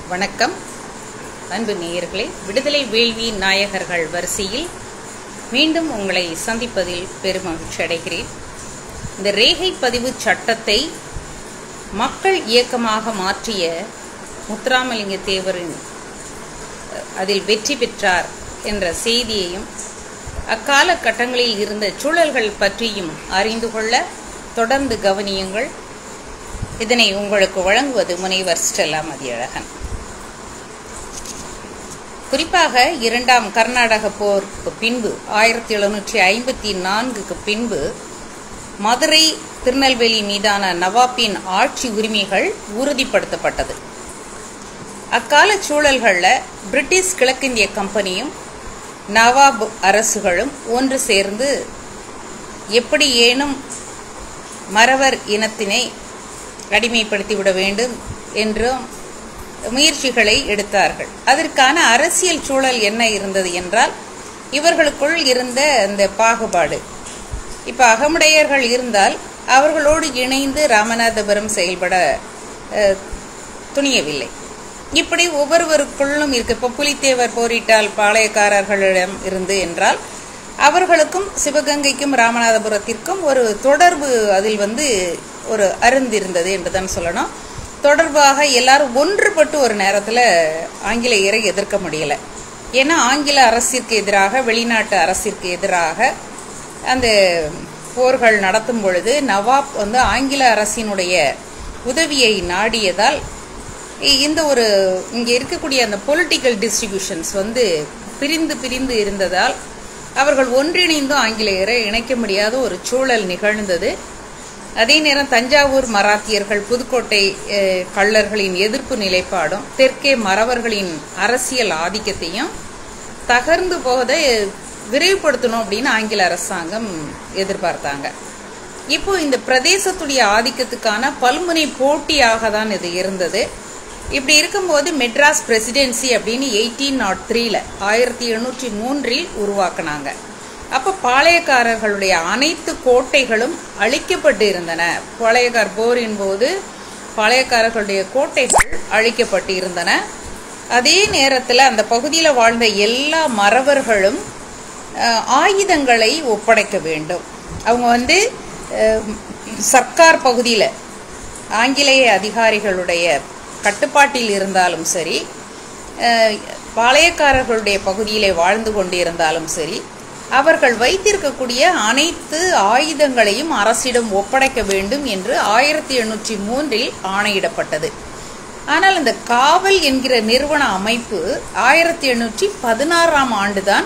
வணக்கம் அன்பு நேயர்களே விடுதலை வேள்வி நாயகர்கள் வரிசையில் மீண்டும் உங்களை சந்திப்பதில் பெருமகிழ்ச்சி அடைகிறேன் இந்த ரேகை பதிவு சட்டத்தை மக்கள் இயக்கமாக மாற்றிய முத்துராமலிங்க தேவரின் அதில் வெற்றி பெற்றார் என்ற செய்தியையும் அக்கால கட்டங்களில் இருந்த சூழல்கள் பற்றியும் அறிந்து கொள்ள தொடர்ந்து கவனியுங்கள் இதனை உங்களுக்கு வழங்குவது முனைவர் ஸ்டெல்லா மதியழகன் குறிப்பாக இரண்டாம் கர்நாடக போருக்கு பின்பு ஆயிரத்தி எழுநூற்றி ஐம்பத்தி நான்குக்கு பின்பு மதுரை திருநெல்வேலி மீதான நவாப்பின் ஆட்சி உரிமைகள் உறுதிப்படுத்தப்பட்டது அக்கால சூழல்களில் பிரிட்டிஷ் கிழக்கிந்திய கம்பெனியும் நவாப் அரசுகளும் ஒன்று சேர்ந்து எப்படி ஏனும் மறவர் இனத்தினை அடிமைப்படுத்திவிட வேண்டும் என்றும் முயற்சிகளை எடுத்தார்கள் அதற்கான அரசியல் சூழல் என்ன இருந்தது என்றால் இவர்களுக்குள் இருந்த அந்த பாகுபாடு இப்போ அகமுடையர்கள் இருந்தால் அவர்களோடு இணைந்து ராமநாதபுரம் செயல்பட துணியவில்லை இப்படி ஒவ்வொருவருக்குள்ளும் இருக்கு இப்போ புலித்தேவர் போரிட்டால் பாளையக்காரர்களிடம் இருந்து என்றால் அவர்களுக்கும் சிவகங்கைக்கும் ராமநாதபுரத்திற்கும் ஒரு தொடர்பு அதில் வந்து ஒரு அருந்திருந்தது என்று தான் சொல்லணும் தொடர்பாக எல்லாரும் ஒன்றுபட்டு ஒரு நேரத்தில் ஆங்கிலேயரை எதிர்க்க முடியல ஏன்னா ஆங்கில அரசிற்கு எதிராக வெளிநாட்டு அரசிற்கு எதிராக அந்த போர்கள் நடத்தும் பொழுது நவாப் வந்து ஆங்கில அரசினுடைய உதவியை நாடியதால் இந்த ஒரு இங்கே இருக்கக்கூடிய அந்த பொலிட்டிக்கல் டிஸ்ட்ரிபியூஷன்ஸ் வந்து பிரிந்து பிரிந்து இருந்ததால் அவர்கள் ஒன்றிணைந்தும் ஆங்கிலேயரை இணைக்க முடியாத ஒரு சூழல் நிகழ்ந்தது அதே நேரம் தஞ்சாவூர் மராத்தியர்கள் புதுக்கோட்டை கள்ளர்களின் எதிர்ப்பு நிலைப்பாடும் தெற்கே மறவர்களின் அரசியல் ஆதிக்கத்தையும் தகர்ந்து போவதை விரைவுபடுத்தணும் அப்படின்னு ஆங்கில அரசாங்கம் எதிர்பார்த்தாங்க இப்போ இந்த பிரதேசத்துடைய ஆதிக்கத்துக்கான பல்முனை போட்டியாக தான் இது இருந்தது இப்படி இருக்கும்போது மெட்ராஸ் பிரசிடென்சி அப்படின்னு எயிட்டீன் நாட் த்ரீல ஆயிரத்தி எண்ணூற்றி மூன்றில் உருவாக்குனாங்க அப்போ பாளையக்காரர்களுடைய அனைத்து கோட்டைகளும் அழிக்கப்பட்டு இருந்தன பாளையக்கார் போரின் போது பாளையக்காரர்களுடைய கோட்டைகள் அழிக்கப்பட்டு இருந்தன அதே நேரத்தில் அந்த பகுதியில் வாழ்ந்த எல்லா மறவர்களும் ஆயுதங்களை ஒப்படைக்க வேண்டும் அவங்க வந்து சர்க்கார் பகுதியில் ஆங்கிலேய அதிகாரிகளுடைய கட்டுப்பாட்டில் இருந்தாலும் சரி பாளையக்காரர்களுடைய பகுதியிலே வாழ்ந்து கொண்டிருந்தாலும் சரி அவர்கள் வைத்திருக்கக்கூடிய அனைத்து ஆயுதங்களையும் அரசிடம் ஒப்படைக்க வேண்டும் என்று ஆயிரத்தி எண்ணூற்றி மூன்றில் ஆணையிடப்பட்டது ஆனால் இந்த காவல் என்கிற நிறுவன அமைப்பு ஆயிரத்தி எண்ணூற்றி பதினாறாம் ஆண்டுதான்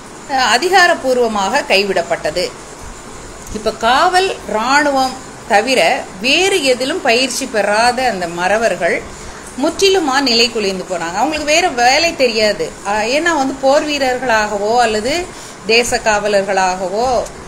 அதிகாரப்பூர்வமாக கைவிடப்பட்டது இப்போ காவல் இராணுவம் தவிர வேறு எதிலும் பயிற்சி பெறாத அந்த மறவர்கள் முற்றிலுமா நிலை குலைந்து போனாங்க அவங்களுக்கு வேற வேலை தெரியாது ஏன்னா வந்து போர் வீரர்களாகவோ அல்லது தேச காவலர்களாகவோ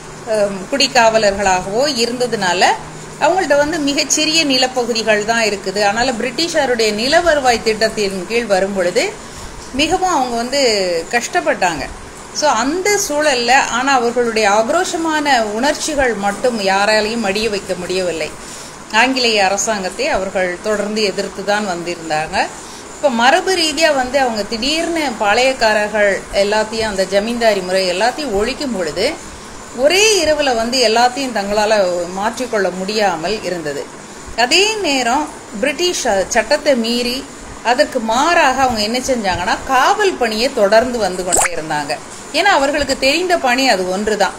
குடிக்காவலர்களாகவோ இருந்ததுனால அவங்கள்ட்ட வந்து மிகச்சிறிய நிலப்பகுதிகள் தான் இருக்குது அதனால் பிரிட்டிஷாருடைய நில வருவாய் திட்டத்தின் கீழ் வரும் பொழுது மிகவும் அவங்க வந்து கஷ்டப்பட்டாங்க ஸோ அந்த சூழலில் ஆனால் அவர்களுடைய ஆக்ரோஷமான உணர்ச்சிகள் மட்டும் யாராலையும் மடிய வைக்க முடியவில்லை ஆங்கிலேய அரசாங்கத்தை அவர்கள் தொடர்ந்து எதிர்த்து தான் வந்திருந்தாங்க இப்போ மரபு ரீதியாக வந்து அவங்க திடீர்னு பாளையக்காரர்கள் எல்லாத்தையும் அந்த ஜமீன்தாரி முறை எல்லாத்தையும் ஒழிக்கும் பொழுது ஒரே இரவில் வந்து எல்லாத்தையும் தங்களால் மாற்றிக்கொள்ள முடியாமல் இருந்தது அதே நேரம் பிரிட்டிஷ் சட்டத்தை மீறி அதற்கு மாறாக அவங்க என்ன செஞ்சாங்கன்னா காவல் பணியை தொடர்ந்து வந்து கொண்டே இருந்தாங்க ஏன்னா அவர்களுக்கு தெரிந்த பணி அது ஒன்று தான்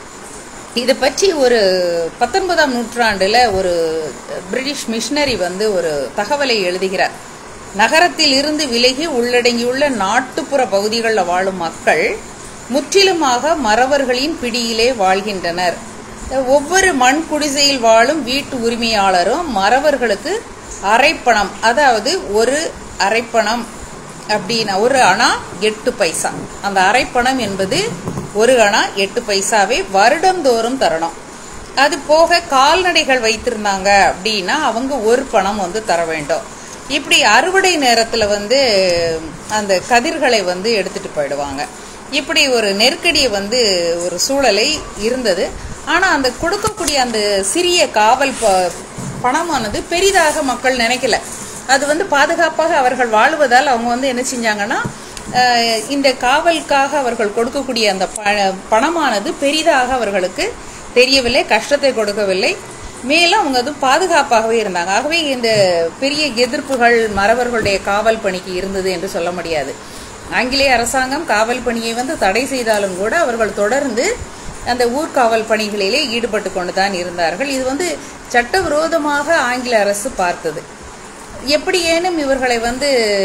இதை பற்றி ஒரு பத்தொன்பதாம் நூற்றாண்டில் ஒரு பிரிட்டிஷ் மிஷினரி வந்து ஒரு தகவலை எழுதுகிறார் நகரத்தில் இருந்து விலகி உள்ளடங்கியுள்ள நாட்டுப்புற பகுதிகளில் வாழும் மக்கள் முற்றிலுமாக மறவர்களின் பிடியிலே வாழ்கின்றனர் ஒவ்வொரு மண் குடிசையில் வாழும் வீட்டு உரிமையாளரும் மறவர்களுக்கு அரைப்பணம் அதாவது ஒரு அரைப்பணம் அப்படின்னா ஒரு அணா எட்டு பைசா அந்த அரைப்பணம் என்பது ஒரு அணா எட்டு பைசாவை வருடந்தோறும் தரணும் அது போக கால்நடைகள் வைத்திருந்தாங்க அப்படின்னா அவங்க ஒரு பணம் வந்து தர வேண்டும் இப்படி அறுவடை நேரத்தில் வந்து அந்த கதிர்களை வந்து எடுத்துட்டு போயிடுவாங்க இப்படி ஒரு நெருக்கடியை வந்து ஒரு சூழலை இருந்தது ஆனால் அந்த கொடுக்கக்கூடிய அந்த சிறிய காவல் ப பணமானது பெரிதாக மக்கள் நினைக்கல அது வந்து பாதுகாப்பாக அவர்கள் வாழுவதால் அவங்க வந்து என்ன செஞ்சாங்கன்னா அஹ், இந்த காவலுக்காக அவர்கள் கொடுக்கக்கூடிய அந்த ப- பணமானது பெரிதாக அவர்களுக்கு தெரியவில்லை கஷ்டத்தை கொடுக்கவில்லை மேலும் அவங்க அது பாதுகாப்பாகவே இருந்தாங்க ஆகவே இந்த பெரிய எதிர்ப்புகள் மறவர்களுடைய காவல் பணிக்கு இருந்தது என்று சொல்ல முடியாது ஆங்கிலேய அரசாங்கம் காவல் பணியை வந்து தடை செய்தாலும் கூட அவர்கள் தொடர்ந்து அந்த ஊர்காவல் பணிகளிலே ஈடுபட்டு கொண்டு தான் இருந்தார்கள் இது வந்து சட்டவிரோதமாக ஆங்கில அரசு பார்த்தது எப்படியேனும் இவர்களை வந்து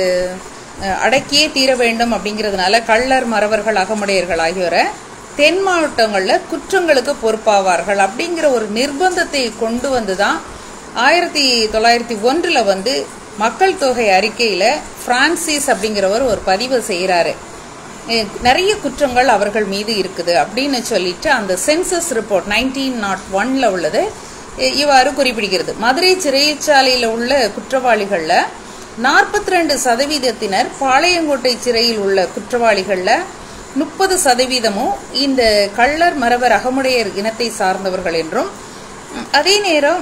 அஹ், அடக்கியே தீர வேண்டும் அப்படிங்கிறதுனால கள்ளர் மறவர்கள் அகமுடையர்கள் ஆகியோரை தென் மாவட்டங்களில் குற்றங்களுக்கு பொறுப்பாவார்கள் அப்படிங்கிற ஒரு நிர்பந்தத்தை கொண்டு வந்து தான் ஆயிரத்தி தொள்ளாயிரத்தி ஒன்றில் வந்து மக்கள் தொகை அறிக்கையில் பிரான்சிஸ் அப்படிங்கிறவர் ஒரு பதிவு செய்கிறாரு அஹ் நிறைய குற்றங்கள் அவர்கள் மீது இருக்குது அப்படின்னு சொல்லிட்டு அந்த சென்சஸ் ரிப்போர்ட் நைன்டீன் நாட் ஒன்ல உள்ளது இ- இவ்வாறு குறிப்பிடுகிறது மதுரை சிறைச்சாலையில் உள்ள குற்றவாளிகளில் நாற்பத்தி ரெண்டு சதவீதத்தினர் பாளையங்கோட்டை சிறையில் உள்ள குற்றவாளிகளில் முப்பது சதவீதமும் இந்த கள்ளர் மறவர் அகமுடையர் இனத்தை சார்ந்தவர்கள் என்றும் உம், அதே நேரம்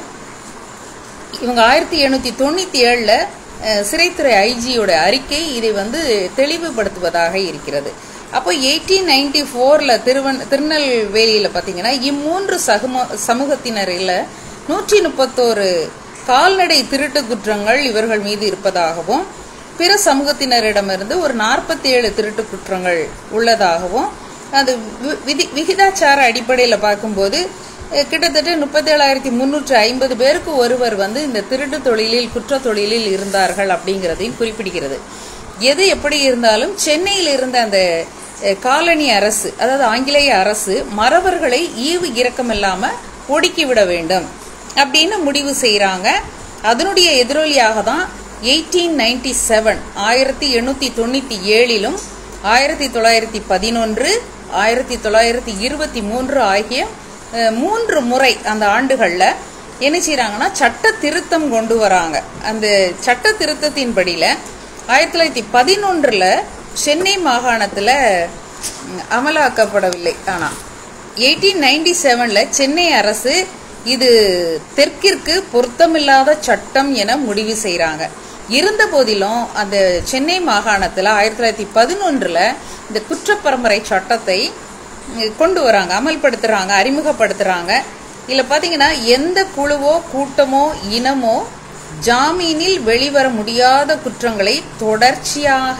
இவங்க ஆயிரத்தி எண்ணூத்தி தொண்ணூத்தி ஏழுல அஹ், சிறைத்துறை ஐஜியோட அறிக்கை இதை வந்து தெளிவுபடுத்துவதாக இருக்கிறது அப்போ எயிட்டீன் நைன்டி ஃபோர்ல திருவன் திருநெல்வேலியில பாத்தீங்கன்னா இம்மூன்று சகும சமூகத்தினரில் நூற்றி முப்பத்தோரு கால்நடை திருட்டு குற்றங்கள் இவர்கள் மீது இருப்பதாகவும் பிற சமூகத்தினரிடமிருந்து ஒரு நாற்பத்தி ஏழு திருட்டு குற்றங்கள் உள்ளதாகவும் அது வி- விதி விகிதாச்சார அடிப்படையில் பார்க்கும்போது அஹ், கிட்டத்தட்ட முப்பத்தேழாயிரத்தி முந்நூற்று ஐம்பது பேருக்கு ஒருவர் வந்து இந்த திருட்டு தொழிலில் குற்ற தொழிலில் இருந்தார்கள் அப்படிங்கிறதையும் குறிப்பிடுகிறது எது எப்படி இருந்தாலும் சென்னையில் இருந்த அந்த அஹ், காலனி அரசு அதாவது ஆங்கிலேய அரசு மறவர்களை ஈவு இரக்கமில்லாம ஒடுக்கிவிட வேண்டும் அப்படின்னு முடிவு செய்கிறாங்க அதனுடைய எதிரொலியாக தான் எயிட்டீன் நைன்டி செவன் ஆயிரத்தி எண்ணூற்றி தொண்ணூற்றி ஏழிலும் ஆயிரத்தி தொள்ளாயிரத்தி பதினொன்று ஆயிரத்தி தொள்ளாயிரத்தி இருபத்தி மூன்று ஆகிய அஹ், மூன்று முறை அந்த ஆண்டுகளில் என்ன செய்கிறாங்கன்னா சட்ட திருத்தம் கொண்டு வராங்க அந்த சட்ட திருத்தத்தின்படியில் ஆயிரத்தி தொள்ளாயிரத்தி பதினொன்றில் சென்னை மாகாணத்தில் அமலாக்கப்படவில்லை ஆனால் எயிட்டீன் நைன்டி செவனில் சென்னை அரசு இது தெற்கிற்கு பொருத்தமில்லாத சட்டம் என முடிவு செய்கிறாங்க இருந்த போதிலும் அந்த சென்னை மாகாணத்தில் ஆயிரத்தி தொள்ளாயிரத்தி பதினொன்றில் இந்த குற்றப்பரம்பரை சட்டத்தை உம், கொண்டு வராங்க அமல்படுத்துகிறாங்க அறிமுகப்படுத்துகிறாங்க இதில் பார்த்தீங்கன்னா எந்த குழுவோ கூட்டமோ இனமோ ஜாமீனில் வெளிவர முடியாத குற்றங்களை தொடர்ச்சியாக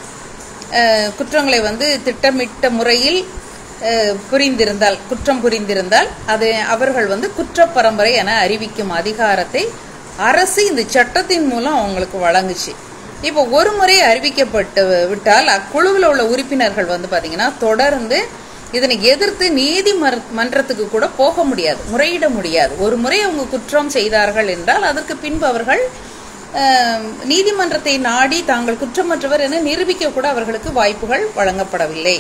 அஹ், குற்றங்களை வந்து திட்டமிட்ட முறையில் அஹ், புரிந்திருந்தால் குற்றம் புரிந்திருந்தால் அது அவர்கள் வந்து குற்றப்பரம்பரை என அறிவிக்கும் அதிகாரத்தை அரசு இந்த சட்டத்தின் மூலம் அவங்களுக்கு வழங்குச்சு இப்போ ஒரு முறை அறிவிக்கப்பட்டு விட்டால் அக்குழுவில் உள்ள உறுப்பினர்கள் வந்து பாத்தீங்கன்னா தொடர்ந்து இதனை எதிர்த்து நீதிமன்ற மன்றத்துக்கு கூட போக முடியாது முறையிட முடியாது ஒரு முறை அவங்க குற்றம் செய்தார்கள் என்றால் அதற்கு பின்பு அவர்கள் அஹ், நீதிமன்றத்தை நாடி தாங்கள் குற்றமற்றவர் என நிரூபிக்க கூட அவர்களுக்கு வாய்ப்புகள் வழங்கப்படவில்லை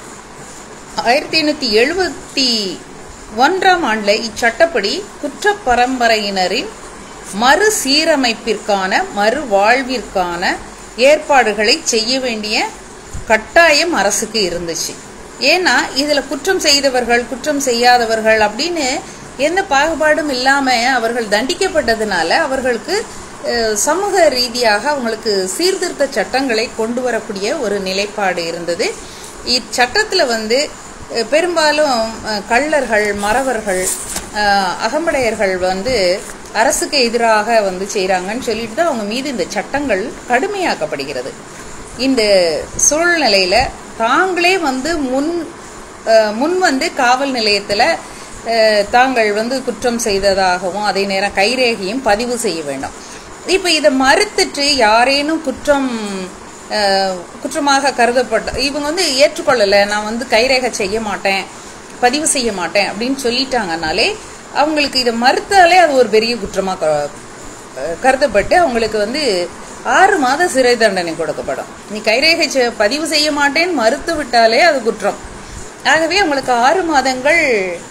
ஆயிரத்தி எண்ணூத்தி எழுபத்தி ஒன்றாம் ஆண்டுல இச்சட்டப்படி குற்ற பரம்பரையினரின் மறு சீரமைப்பிற்கான மறு வாழ்விற்கான ஏற்பாடுகளை செய்ய வேண்டிய கட்டாயம் அரசுக்கு இருந்துச்சு ஏன்னா இதுல குற்றம் செய்தவர்கள் குற்றம் செய்யாதவர்கள் அப்படின்னு எந்த பாகுபாடும் இல்லாம அவர்கள் தண்டிக்கப்பட்டதுனால அவர்களுக்கு அஹ், சமூக ரீதியாக அவங்களுக்கு சீர்திருத்த சட்டங்களை கொண்டு வரக்கூடிய ஒரு நிலைப்பாடு இருந்தது இச்சட்டத்தில் வந்து அஹ், பெரும்பாலும் அஹ், கள்ளர்கள் மறவர்கள் அஹ், அகமடையர்கள் வந்து அரசுக்கு எதிராக வந்து செய்கிறாங்கன்னு சொல்லிட்டு தான் அவங்க மீது இந்த சட்டங்கள் கடுமையாக்கப்படுகிறது இந்த சூழ்நிலையில தாங்களே வந்து முன் அஹ், முன் வந்து காவல் நிலையத்தில் தாங்கள் வந்து குற்றம் செய்ததாகவும் அதே நேரம் கைரேகையும் பதிவு செய்ய வேண்டும் இப்போ இதை மறுத்துட்டு யாரேனும் குற்றம் அஹ், குற்றமாக கருதப்பட்ட இவங்க வந்து ஏற்றுக்கொள்ளலை நான் வந்து கைரேகை செய்ய மாட்டேன் பதிவு செய்ய மாட்டேன் அப்படின்னு சொல்லிட்டாங்கனாலே அவங்களுக்கு இதை மறுத்தாலே அது ஒரு பெரிய குற்றமாக க- அஹ், கருதப்பட்டு அவங்களுக்கு வந்து ஆறு மாத சிறை தண்டனை கொடுக்கப்படும் நீ கைரேகை செ- பதிவு செய்ய மாட்டேன்னு மறுத்து விட்டாலே அது குற்றம் ஆகவே அவங்களுக்கு ஆறு மாதங்கள்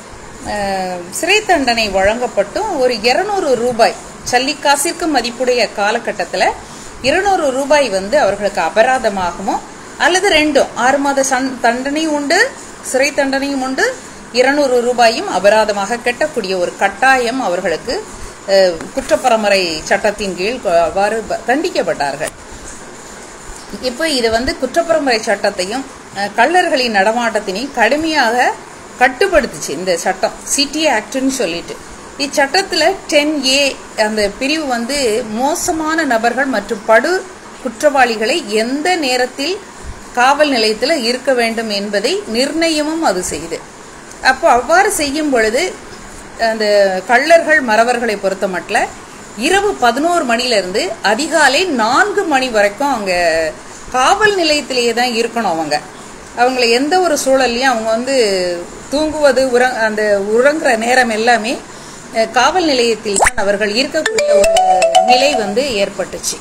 அஹ், சிறை தண்டனை வழங்கப்பட்டும் ஒரு இருநூறு ரூபாய் சல்லிக்காசிற்கு மதிப்புடைய காலகட்டத்தில் இருநூறு ரூபாய் வந்து அவர்களுக்கு அபராதமாகவும் அல்லது ரெண்டும் ஆறு மாத சன் தண்டனையும் உண்டு சிறை தண்டனையும் உண்டு இருநூறு ரூபாயும் அபராதமாக கட்டக்கூடிய ஒரு கட்டாயம் அவர்களுக்கு அஹ், குற்றப்பரமுறை சட்டத்தின் கீழ் அவ்வாறு ப- தண்டிக்கப்பட்டார்கள் இப்போ இது வந்து குற்றப்பரமுறை சட்டத்தையும் அஹ், கள்ளர்களின் நடமாட்டத்தினையும் கடுமையாக கட்டுப்படுத்துச்சு இந்த சட்டம் சிட்டி ஆக்ட்னு சொல்லிட்டு இச்சட்டத்தில் டென் ஏ அந்த பிரிவு வந்து மோசமான நபர்கள் மற்றும் படு குற்றவாளிகளை எந்த நேரத்தில் காவல் நிலையத்தில் இருக்க வேண்டும் என்பதை நிர்ணயமும் அது செய்யுது அப்போ அவ்வாறு செய்யும் பொழுது அந்த கள்ளர்கள் மறவர்களை பொறுத்த மட்டும் இரவு பதினோரு மணிலேருந்து அதிகாலை நான்கு மணி வரைக்கும் அவங்க காவல் நிலையத்திலேயே தான் இருக்கணும் அவங்க அவங்கள எந்த ஒரு சூழல்லையும் அவங்க வந்து தூங்குவது உற அந்த உறங்குற நேரம் எல்லாமே அஹ், காவல் நிலையத்தில் தான் அவர்கள் இருக்கக்கூடிய ஒரு நிலை வந்து ஏற்பட்டுச்சு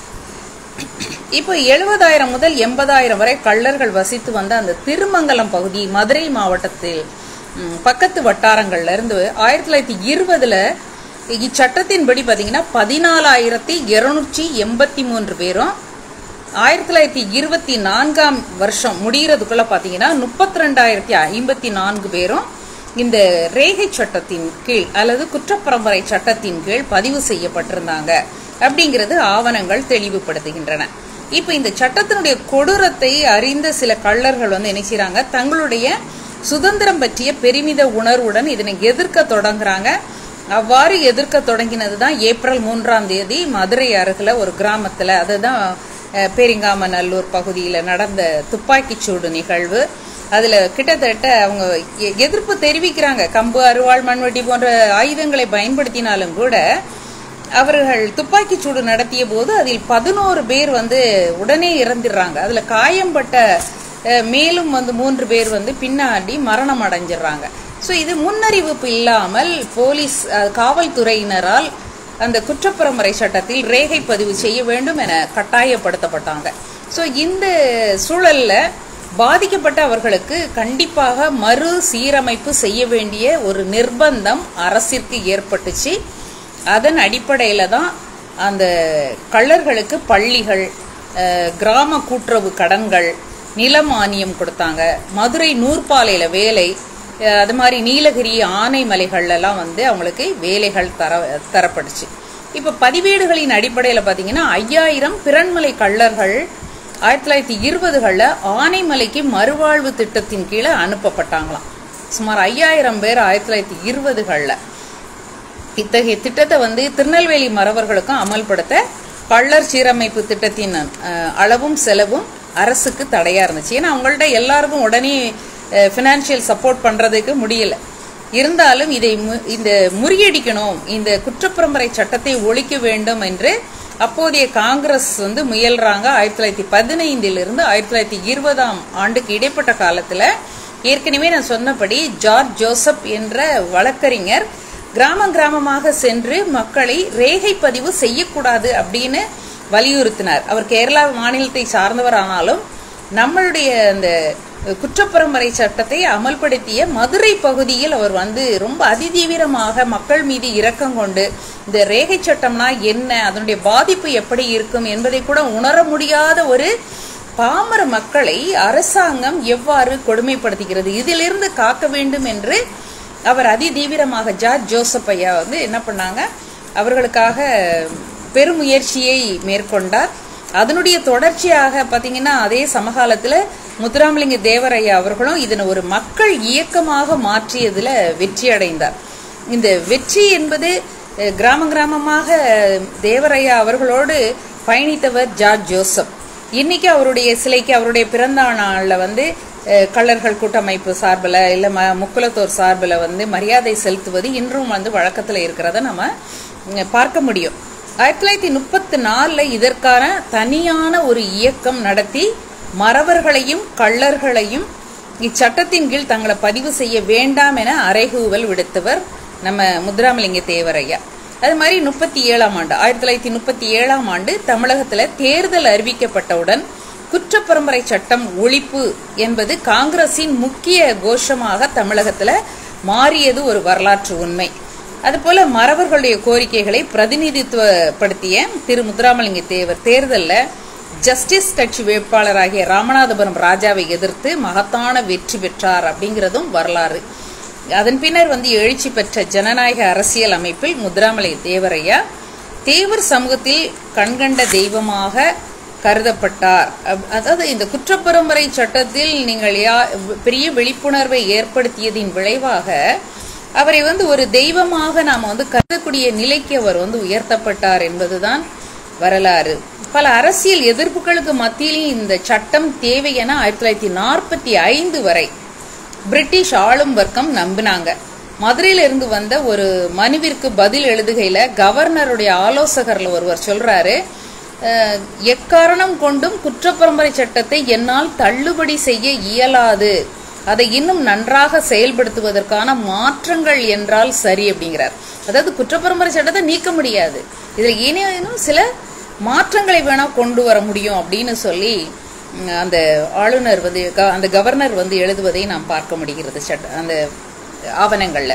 இப்போ எழுபதாயிரம் முதல் எண்பதாயிரம் வரை கள்ளர்கள் வசித்து வந்த அந்த திருமங்கலம் பகுதி மதுரை மாவட்டத்தில் ம், பக்கத்து வட்டாரங்கள்ல இருந்து ஆயிரத்தி தொள்ளாயிரத்தி இருபதுல இச்சட்டத்தின்படி பார்த்தீங்கன்னா பதினாலாயிரத்தி இருநூற்றி எண்பத்தி மூன்று பேரும் ஆயிரத்தி தொள்ளாயிரத்தி இருபத்தி நான்காம் வருஷம் முடிகிறதுக்குள்ள பார்த்தீங்கன்னா முப்பத்தி ரெண்டாயிரத்தி ஐம்பத்தி நான்கு பேரும் இந்த ரேகை சட்டத்தின் கீழ் அல்லது குற்றப்பரம்பரை சட்டத்தின் கீழ் பதிவு செய்யப்பட்டிருந்தாங்க அப்படிங்கிறது ஆவணங்கள் தெளிவுபடுத்துகின்றன இப்போ இந்த சட்டத்தினுடைய கொடூரத்தை அறிந்த சில கள்ளர்கள் வந்து என்ன செய்றாங்க தங்களுடைய சுதந்திரம் பற்றிய பெருமித உணர்வுடன் இதனை எதிர்க்க தொடங்குறாங்க அவ்வாறு எதிர்க்க தொடங்கினது தான் ஏப்ரல் மூன்றாம் தேதி மதுரை அருகில் ஒரு கிராமத்தில் அதுதான் அஹ், பேரிங்காமநல்லூர் பகுதியில் நடந்த துப்பாக்கிச்சூடு நிகழ்வு அதில் கிட்டத்தட்ட அவங்க எ- எதிர்ப்பு தெரிவிக்கிறாங்க கம்பு அருவாள் மண்வெட்டி போன்ற ஆயுதங்களை பயன்படுத்தினாலும் கூட அவர்கள் துப்பாக்கிச் சூடு நடத்திய போது அதில் பதினோரு பேர் வந்து உடனே இறந்துடுறாங்க அதுல காயம்பட்ட அஹ், மேலும் வந்து மூன்று பேர் வந்து பின்னாடி மரணம் அடைஞ்சிடுறாங்க ஸோ இது முன்னறிவிப்பு இல்லாமல் போலீஸ் அஹ், காவல்துறையினரால் அந்த குற்றப்பரமுறை சட்டத்தில் ரேகை பதிவு செய்ய வேண்டும் என கட்டாயப்படுத்தப்பட்டாங்க ஸோ இந்த சூழல்ல பாதிக்கப்பட்ட அவர்களுக்கு கண்டிப்பாக மறு சீரமைப்பு செய்ய வேண்டிய ஒரு நிர்பந்தம் அரசிற்கு ஏற்பட்டுச்சு அதன் அடிப்படையில தான் அந்த கள்ளர்களுக்கு பள்ளிகள் அஹ், கிராம கூட்டுறவு கடன்கள் நில மானியம் கொடுத்தாங்க மதுரை நூற்பாலையில வேலை அஹ், அது மாதிரி நீலகிரி ஆனைமலைகள்ல எல்லாம் வந்து அவங்களுக்கு வேலைகள் தர தரப்பட்டுச்சு இப்போ பதிவேடுகளின் அடிப்படையில் பார்த்தீங்கன்னா ஐயாயிரம் பிறன்மலை கள்ளர்கள் ஆயிரத்தி தொள்ளாயிரத்தி இருபதுகளில் ஆனைமலைக்கு மறுவாழ்வு திட்டத்தின் கீழே அனுப்பப்பட்டாங்களாம் சுமார் ஐயாயிரம் பேர் ஆயிரத்தி தொள்ளாயிரத்தி இருபதுகளில் இத்தகைய திட்டத்தை வந்து திருநெல்வேலி மறவர்களுக்கும் அமல்படுத்த கள்ளர் சீரமைப்பு திட்டத்தின் அஹ், அளவும் செலவும் அரசுக்கு தடையா இருந்துச்சு ஏன்னா அவங்கள்ட்ட எல்லாருக்கும் உடனே ஃபினான்ஷியல் சப்போர்ட் பண்றதுக்கு முடியல இருந்தாலும் இதை மு- இந்த முறியடிக்கணும் இந்த குற்றப்பரம்பரை சட்டத்தை ஒழிக்க வேண்டும் என்று அப்போதைய காங்கிரஸ் வந்து முயல்றாங்க ஆயிரத்தி தொள்ளாயிரத்தி பதினைந்திலிருந்து ஆயிரத்தி தொள்ளாயிரத்தி இருபதாம் ஆண்டுக்கு இடைப்பட்ட காலத்துல ஏற்கனவே நான் சொன்னபடி ஜார்ஜ் ஜோசப் என்ற வழக்கறிஞர் கிராமம் கிராமமாக சென்று மக்களை ரேகை பதிவு செய்யக்கூடாது அப்படின்னு வலியுறுத்தினார் அவர் கேரளா மாநிலத்தை சார்ந்தவர் ஆனாலும் நம்மளுடைய அந்த குற்றப்பரம்பரை சட்டத்தை அமல்படுத்திய மதுரை பகுதியில் அவர் வந்து ரொம்ப அதிதீவிரமாக மக்கள் மீது இரக்கம் கொண்டு இந்த ரேகை சட்டம்னா என்ன அதனுடைய பாதிப்பு எப்படி இருக்கும் என்பதை கூட உணர முடியாத ஒரு பாமர மக்களை அரசாங்கம் எவ்வாறு கொடுமைப்படுத்துகிறது இதிலிருந்து காக்க வேண்டும் என்று அவர் அதிதீவிரமாக ஜார்ஜ் ஜோசப் ஐயா வந்து என்ன பண்ணாங்க அவர்களுக்காக பெருமுயற்சியை மேற்கொண்டார் அதனுடைய தொடர்ச்சியாக பார்த்தீங்கன்னா அதே சமகாலத்தில் முத்துராமலிங்க தேவரையா அவர்களும் இதனை ஒரு மக்கள் இயக்கமாக மாற்றியதில் வெற்றி அடைந்தார் இந்த வெற்றி என்பது அஹ், கிராம கிராமமாக தேவரையா அவர்களோடு பயணித்தவர் ஜார்ஜ் ஜோசப் இன்னைக்கு அவருடைய சிலைக்கு அவருடைய பிறந்த நாளில் வந்து அஹ், கள்ளர்கள் கூட்டமைப்பு சார்பில் இல்லை ம முக்குலத்தோர் சார்பில் வந்து மரியாதை செலுத்துவது இன்றும் வந்து வழக்கத்தில் இருக்கிறத நம்ம இங்க பார்க்க முடியும் ஆயிரத்தி தொள்ளாயிரத்தி முப்பத்தி நாலில் இதற்கான தனியான ஒரு இயக்கம் நடத்தி மறவர்களையும் கள்ளர்களையும் இச்சட்டத்தின் கீழ் தங்களை பதிவு செய்ய வேண்டாம் என அறைகூவல் விடுத்தவர் நம்ம முத்துராமலிங்க தேவரையா அது மாதிரி முப்பத்தி ஏழாம் ஆண்டு ஆயிரத்தி தொள்ளாயிரத்தி முப்பத்தி ஏழாம் ஆண்டு தமிழகத்துல தேர்தல் அறிவிக்கப்பட்டவுடன் குற்றப்பரம்பரை சட்டம் ஒழிப்பு என்பது காங்கிரசின் முக்கிய கோஷமாக தமிழகத்துல மாறியது ஒரு வரலாற்று உண்மை அதுபோல மறவர்களுடைய கோரிக்கைகளை பிரதிநிதித்துவப்படுத்திய திரு முத்துராமலிங்க தேவர் தேர்தல்ல ஜஸ்டிஸ் கட்சி வேட்பாளராகிய ராமநாதபுரம் ராஜாவை எதிர்த்து மகத்தான வெற்றி பெற்றார் அப்படிங்கிறதும் வரலாறு அதன் பின்னர் வந்து எழுச்சி பெற்ற ஜனநாயக அரசியல் அமைப்பில் முத்துராமலை தேவரையா தேவர் சமூகத்தில் கண்கண்ட தெய்வமாக கருதப்பட்டார் அப்- அதாவது இந்த குற்றப்பரம்பரை சட்டத்தில் நீங்கள் யா பெரிய விழிப்புணர்வை ஏற்படுத்தியதின் விளைவாக அவரை வந்து ஒரு தெய்வமாக நாம் வந்து கருதக்கூடிய நிலைக்கு அவர் வந்து உயர்த்தப்பட்டார் என்பதுதான் வரலாறு பல அரசியல் எதிர்ப்புகளுக்கு மத்தியிலும் இந்த சட்டம் தேவை என ஆயிரத்தி தொள்ளாயிரத்தி நாற்பத்தி ஐந்து வரை பிரிட்டிஷ் ஆளும் வர்க்கம் நம்பினாங்க மதுரையில இருந்து வந்த ஒரு மனுவிற்கு பதில் எழுதுகையில கவர்னருடைய ஆலோசகர்ல ஒருவர் சொல்றாரு அஹ், எக்காரணம் கொண்டும் குற்றப்பரம்பரை சட்டத்தை என்னால் தள்ளுபடி செய்ய இயலாது அதை இன்னும் நன்றாக செயல்படுத்துவதற்கான மாற்றங்கள் என்றால் சரி அப்படிங்கிறார் அதாவது குற்றப்பரம்பரை சட்டத்தை நீக்க முடியாது இதுல ஏனேனும் சில மாற்றங்களை வேணா கொண்டு வர முடியும் அப்படின்னு சொல்லி ம், அந்த ஆளுநர் வந்து க- அந்த கவர்னர் வந்து எழுதுவதை நாம் பார்க்க முடிகிறது சட்ட அந்த ஆவணங்கள்ல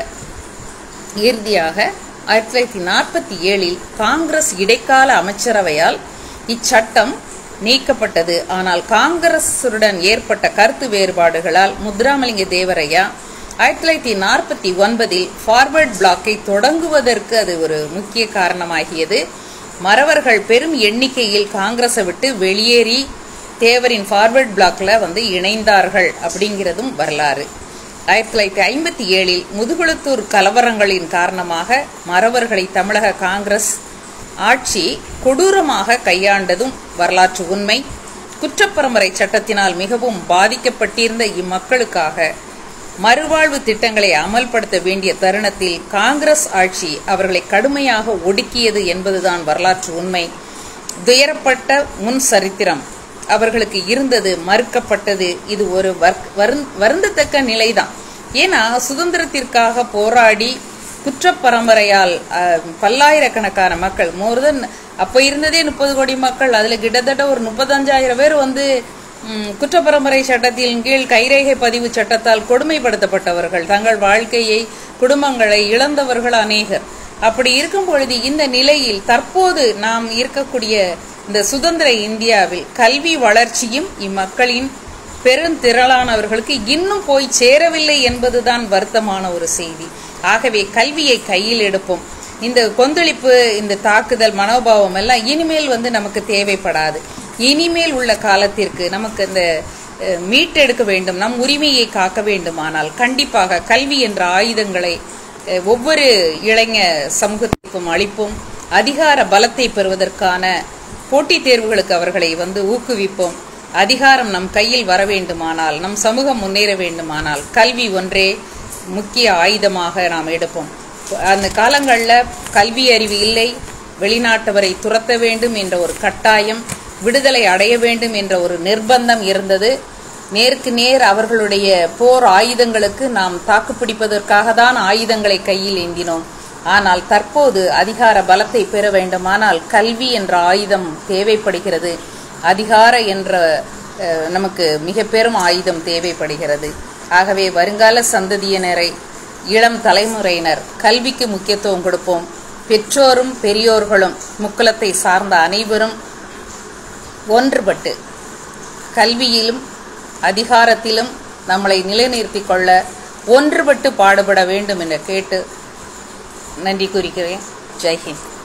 இறுதியாக ஆயிரத்தி தொள்ளாயிரத்தி நாற்பத்தி ஏழில் காங்கிரஸ் இடைக்கால அமைச்சரவையால் இச்சட்டம் நீக்கப்பட்டது ஆனால் காங்கிரசுடன் ஏற்பட்ட கருத்து வேறுபாடுகளால் முத்துராமலிங்க தேவரையா ஆயிரத்தி தொள்ளாயிரத்தி நாற்பத்தி ஒன்பதில் ஃபார்வர்ட் பிளாக்கை தொடங்குவதற்கு அது ஒரு முக்கிய காரணமாகியது மறவர்கள் பெரும் எண்ணிக்கையில் காங்கிரஸை விட்டு வெளியேறி தேவரின் ஃபார்வர்ட் பிளாக்ல வந்து இணைந்தார்கள் அப்படிங்கிறதும் வரலாறு ஆயிரத்தி தொள்ளாயிரத்தி ஐம்பத்தி ஏழில் முதுகுளத்தூர் கலவரங்களின் காரணமாக மறவர்களை தமிழக காங்கிரஸ் ஆட்சி கொடூரமாக கையாண்டதும் வரலாற்று உண்மை குற்றப்பரம்பரை சட்டத்தினால் மிகவும் பாதிக்கப்பட்டிருந்த இம்மக்களுக்காக மறுவாழ்வு திட்டங்களை அமல்படுத்த வேண்டிய தருணத்தில் காங்கிரஸ் ஆட்சி அவர்களை கடுமையாக ஒடுக்கியது என்பதுதான் வரலாற்று உண்மை துயரப்பட்ட முன் சரித்திரம் அவர்களுக்கு இருந்தது மறுக்கப்பட்டது இது ஒரு வர்- வருந்- வருந்தத்தக்க நிலைதான் ஏன்னா சுதந்திரத்திற்காக போராடி குற்றப்பரம்பரையால் அஹ், பல்லாயிரக்கணக்கான மக்கள் மோர் தென் அப்போ இருந்ததே முப்பது கோடி மக்கள் அதுல கிட்டத்தட்ட ஒரு முப்பத்தஞ்சாயிரம் பேர் வந்து ம், குற்றப்பரம்பரை சட்டத்தின் கீழ் கைரேகை பதிவு சட்டத்தால் கொடுமைப்படுத்தப்பட்டவர்கள் தங்கள் வாழ்க்கையை குடும்பங்களை இழந்தவர்கள் அநேகர் அப்படி இருக்கும் பொழுது இந்த நிலையில் தற்போது நாம் இருக்கக்கூடிய இந்த சுதந்திர இந்தியாவில் கல்வி வளர்ச்சியும் இம்மக்களின் பெருந்திரளானவர்களுக்கு இன்னும் போய் சேரவில்லை என்பதுதான் வருத்தமான ஒரு செய்தி ஆகவே கல்வியை கையில் எடுப்போம் இந்த கொந்தளிப்பு இந்த தாக்குதல் மனோபாவம் எல்லாம் இனிமேல் வந்து நமக்கு தேவைப்படாது இனிமேல் உள்ள காலத்திற்கு நமக்கு இந்த அஹ், மீட்டெடுக்க வேண்டும் நம் உரிமையை காக்க வேண்டுமானால் கண்டிப்பாக கல்வி என்ற ஆயுதங்களை அஹ், ஒவ்வொரு இளைஞ சமூகத்திற்கும் அளிப்போம் அதிகார பலத்தை பெறுவதற்கான போட்டித் தேர்வுகளுக்கு அவர்களை வந்து ஊக்குவிப்போம் அதிகாரம் நம் கையில் வர வேண்டுமானால் நம் சமூகம் முன்னேற வேண்டுமானால் கல்வி ஒன்றே முக்கிய ஆயுதமாக நாம் எடுப்போம் அந்த காலங்களில் கல்வி அறிவு இல்லை வெளிநாட்டவரை துரத்த வேண்டும் என்ற ஒரு கட்டாயம் விடுதலை அடைய வேண்டும் என்ற ஒரு நிர்பந்தம் இருந்தது நேருக்கு நேர் அவர்களுடைய போர் ஆயுதங்களுக்கு நாம் தாக்குப்பிடிப்பதற்காக தான் ஆயுதங்களை கையில் ஏந்தினோம் ஆனால் தற்போது அதிகார பலத்தை பெற வேண்டுமானால் கல்வி என்ற ஆயுதம் தேவைப்படுகிறது அதிகார என்ற அஹ், நமக்கு மிக பெரும் ஆயுதம் தேவைப்படுகிறது ஆகவே வருங்கால சந்ததியினரை இளம் தலைமுறையினர் கல்விக்கு முக்கியத்துவம் கொடுப்போம் பெற்றோரும் பெரியோர்களும் முக்குலத்தை சார்ந்த அனைவரும் ஒன்றுபட்டு கல்வியிலும் அதிகாரத்திலும் நம்மளை நிலைநிறுத்திக் கொள்ள ஒன்றுபட்டு பாடுபட வேண்டும் என்று கேட்டு நன்றி கூறுகிறேன் ஜெய்ஹிந்த்